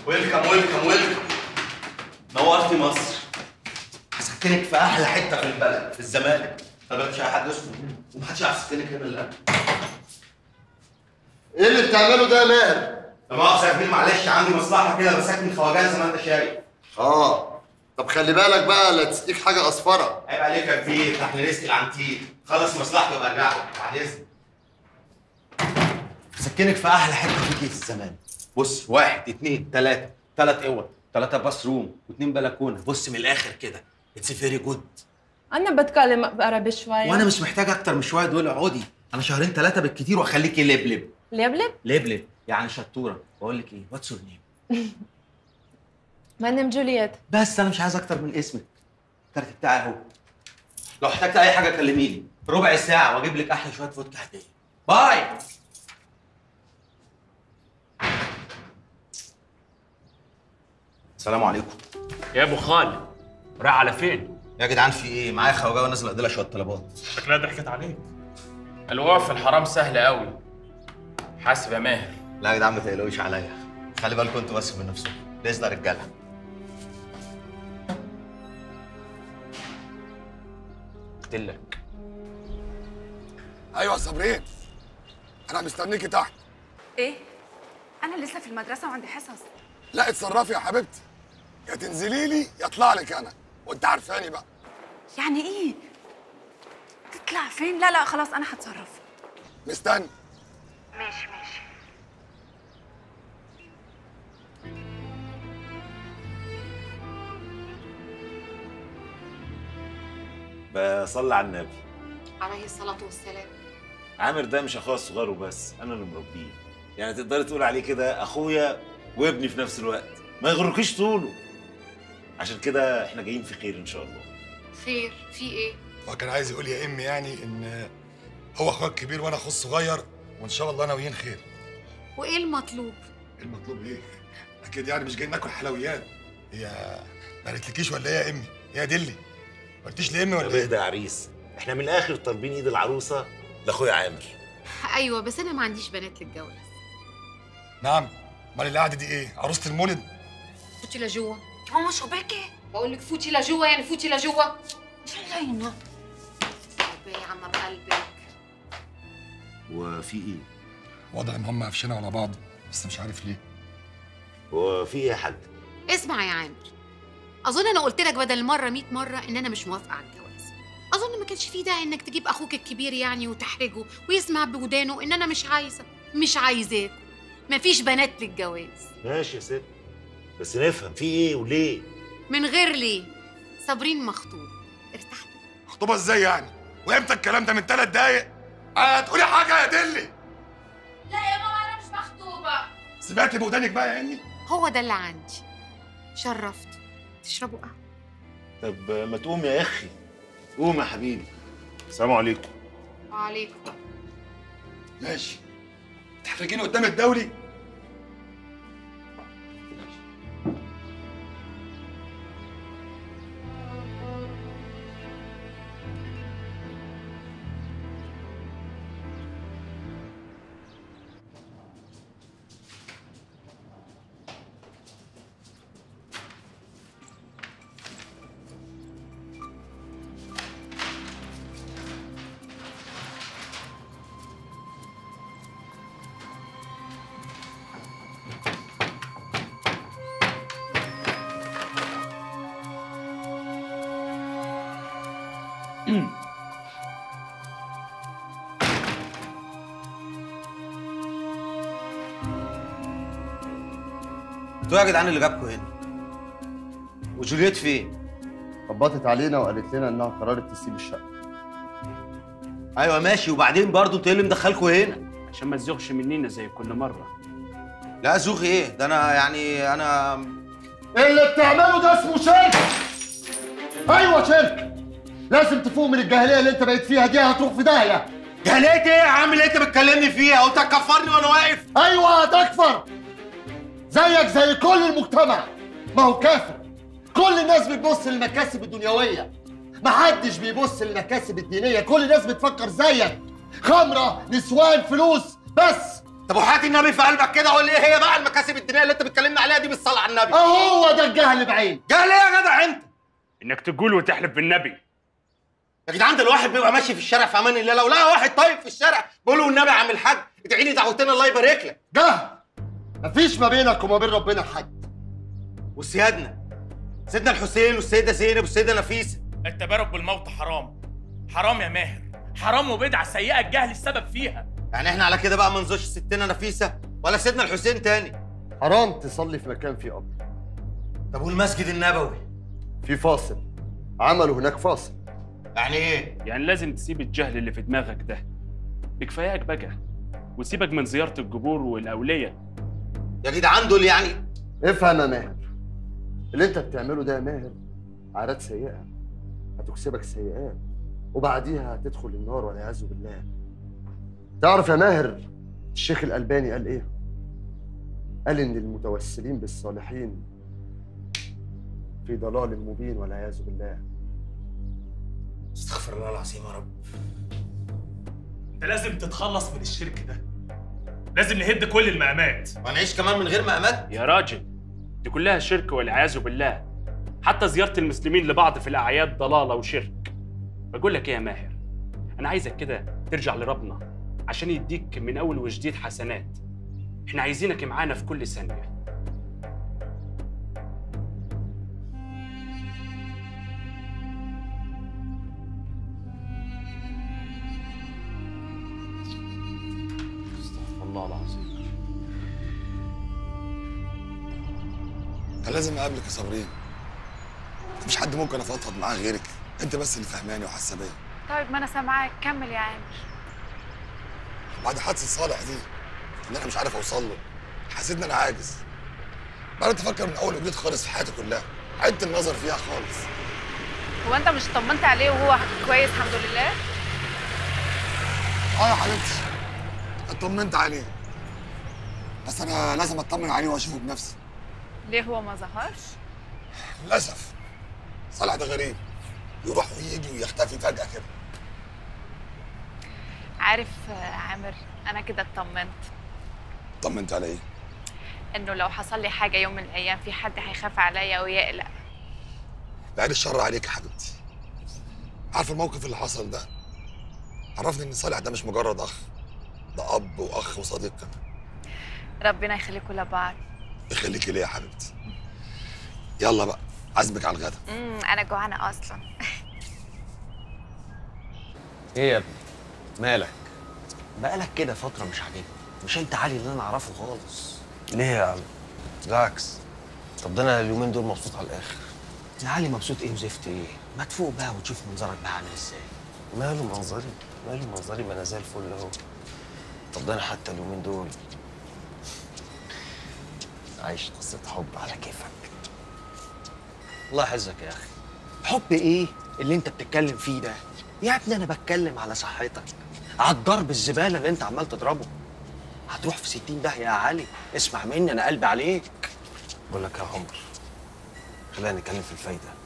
ويلكم ويلكم ويلكم نورتي مصر هسكنك في احلى حته في البلد في الزمالك طب مش اي حد اسمه ومحدش يعرف يسكنك هنا الا أنا. ايه اللي بتعمله ده يا ماهر؟ لا مؤاخذه يا كبير معلش عندي مصلحه كده بسكن خواجات زي ما انت شايف اه طب خلي بالك بقى لا تسقيك حاجه اصفره عيب عليك يا كبير احنا رزق العنتيل خلص مصلحتي وابقى ارجع لك بعد اذنك هسكنك في احلى حته فيكي في الزمان بص واحد اتنين تلاته تلات اوض تلاته باث روم واتنين بلكونه بص من الاخر كده اتس فيري جود أنا بتكلم بعربي شوي وانا مش محتاج اكتر من شويه دول اقعدي انا شهرين ثلاثه بالكتير واخليكي لبلب لبلب؟ لبلب يعني شطوره بقول لك ايه واتس يور نيم ما نم جولييت بس انا مش عايز اكتر من اسمك الكارت بتاعي اهو لو احتجت اي حاجه كلميني ربع ساعه واجيب لك احلى شويه فودكا هديه باي السلام عليكم يا ابو خالد رايح على فين؟ يا جدعان في ايه معايا خواجه ونازل اقضي لها شويه طلبات شكلها ضحكت عليك الوقوع في الحرام سهل قوي حاسب يا ماهر لا يا جدعان ما تقلقوش عليا خلي بالكم انتوا بس من نفسكم باذن رجاله قلت لك ايوه صابرين انا مستنيكي تحت ايه انا لسه في المدرسه وعندي حصص لا اتصرفي يا حبيبتي يا تنزلي لي يا اطلع لك انا وانت عارفاني بقى يعني ايه تطلع فين لا لا خلاص انا هتصرف مستني ماشي ماشي بصلي على النبي عليه الصلاة والسلام عامر ده مش اخويا الصغير وبس انا اللي مربيه يعني تقدري تقول عليه كده اخويا وابني في نفس الوقت ما يغركيش طوله عشان كده احنا جايين في خير ان شاء الله خير في ايه؟ هو كان عايز يقول يا امي يعني ان هو اخوك الكبير وانا اخوه الصغير وان شاء الله ناويين خير وايه المطلوب؟ المطلوب ايه اكيد يعني مش جايين ناكل حلويات هي ما قالتلكيش ولا ايه يا امي يا دلي ما قلتيش لامي طب ولا اهدى ايه يا عريس احنا من الاخر طالبين ايد العروسه لاخويا عامر ايوه بس انا ما عنديش بنات للجواز نعم امال القعده دي ايه عروسه المولد فوتي لجوا ماما شو بكي؟ بقول لك فوتي لجوا يعني فوتي لجوا شو اللينا؟ ربي يا عم بقلبك وفي ايه وضع ان هم قفشنا على بعض بس مش عارف ليه وفي ايه يا حاج اسمع يا عامر اظن انا قلت لك بدل مره 100 مره ان انا مش موافقه على الجواز اظن ما كانش في داعي انك تجيب اخوك الكبير يعني وتحرجه ويسمع بودانه ان انا مش عايزه مش عايزاك مفيش بنات للجواز ماشي يا ست بس نفهم في ايه وليه من غير ليه صابرين مخطوب ارتحت خطوبه ازاي يعني وامتى الكلام ده من ثلاث دقايق هتقولي حاجه يا دلي لا يا ماما انا مش مخطوبه سمعتي بودانك بقى يا امي هو ده اللي عندي شرفت تشربوا قهوه طب ما تقوم يا اخي قوم يا حبيبي السلام عليكم وعليكم ماشي تحرجيني قدام الدولي انتوا يا جدعان اللي جابكم هنا وجولييت فين؟ خبطت علينا وقالت لنا انها قررت تسيب الشقه ايوه ماشي وبعدين برضه انتوا ايه اللي مدخلكم هنا؟ عشان ما تزوغش مننا زي كل مره لا زوغ ايه؟ ده انا يعني انا اللي بتعمله ده اسمه شرك ايوه شرك لازم تفوق من الجاهليه اللي انت بقيت فيها دي هتروح في داهيه جهلية ايه يا عم اللي انت بتكلمني فيها؟ قلت هتكفرني وانا واقف؟ ايوه هتكفر زيك زي كل المجتمع ما هو كافر كل الناس بتبص للمكاسب الدنيويه محدش بيبص للمكاسب الدينيه كل الناس بتفكر زيك خمره نسوان فلوس بس طب وحياة النبي في قلبك كده قول لي ايه هي بقى المكاسب الدينيه اللي انت بتكلمنا عليها دي بالصلاه على النبي اهو ده الجهل بعين جاي ليه يا جدع انت انك تقول وتحلف بالنبي يا جدعان ده الواحد بيبقى ماشي في الشارع في امان الله لو لقى واحد طيب في الشارع بيقول له والنبي يا عم الحاج ادعي لي دعوتين الله يبارك لك جهل مفيش ما بينك وما بين ربنا حد وسيادنا سيدنا الحسين والسيده زينب والسيده نفيسه التبارك بالموت حرام حرام يا ماهر حرام وبدعة سيئة الجهل السبب فيها يعني احنا على كده بقى ما نزورش ستنا نفيسه ولا سيدنا الحسين تاني حرام تصلي في مكان فيه قبر طب والمسجد النبوي في فاصل عملوا هناك فاصل يعني ايه يعني لازم تسيب الجهل اللي في دماغك ده بكفاياك بقى وسيبك من زيارة القبور والأولية يا جدعان دول يعني افهم يا ماهر اللي انت بتعمله ده يا ماهر عادات سيئة هتكسبك سيئات وبعديها هتدخل النار والعياذ بالله تعرف يا ماهر الشيخ الألباني قال ايه؟ قال ان المتوسلين بالصالحين في ضلال مبين والعياذ بالله استغفر الله العظيم يا رب انت لازم تتخلص من الشرك ده لازم نهد كل المقامات وهنعيش كمان من غير مقامات يا راجل دي كلها شرك والعياذ بالله حتى زيارة المسلمين لبعض في الأعياد ضلالة وشرك بقول لك إيه يا ماهر أنا عايزك كده ترجع لربنا عشان يديك من أول وجديد حسنات إحنا عايزينك معانا في كل ثانية استغفر الله العظيم كان لازم اقابلك يا صابرين مفيش حد ممكن افضفض معاه غيرك انت بس اللي فهماني وحاسه بيا طيب ما انا سامعاك كمل يا عامر بعد حادثه صالح دي ان انا مش عارف اوصل له حسيت ان انا عاجز بدات افكر من اول وجديد خالص في حياتي كلها عدت النظر فيها خالص هو انت مش طمنت عليه وهو كويس الحمد لله اه يا حبيبتي اطمنت عليه بس انا لازم اطمن عليه واشوفه بنفسي ليه هو ما ظهرش للاسف صالح ده غريب يروح ويجي ويختفي فجاه كده عارف آه، عامر انا كده اطمنت طمنت على ايه انه لو حصل لي حاجه يوم من الايام في حد هيخاف عليا ويقلق بعد الشر عليك يا حبيبتي عارف الموقف اللي حصل ده عرفني ان صالح ده مش مجرد اخ ده اب واخ وصديق كمان ربنا يخليكم لبعض يخليكي ليه يا حبيبتي يلا بقى عزمك على الغدا امم انا جوعانه اصلا ايه يا ابني مالك بقالك كده فتره مش عاجبني مش انت علي اللي انا اعرفه خالص ليه يا عم؟ بالعكس طب ده انا اليومين دول مبسوط على الاخر يا علي مبسوط ايه وزفت ايه ما تفوق بقى وتشوف منظرك بقى عامل ازاي ماله منظري؟ ماله منظري ما انا زي الفل اهو طب ده انا حتى اليومين دول عايش قصة حب على كيفك الله يحفظك يا اخي حب ايه اللي انت بتتكلم فيه ده يا ابني انا بتكلم على صحتك على الضرب الزباله اللي انت عمال تضربه هتروح في 60 داهيه يا علي اسمع مني انا قلبي عليك بقول لك يا عمر خلينا نتكلم في الفايدة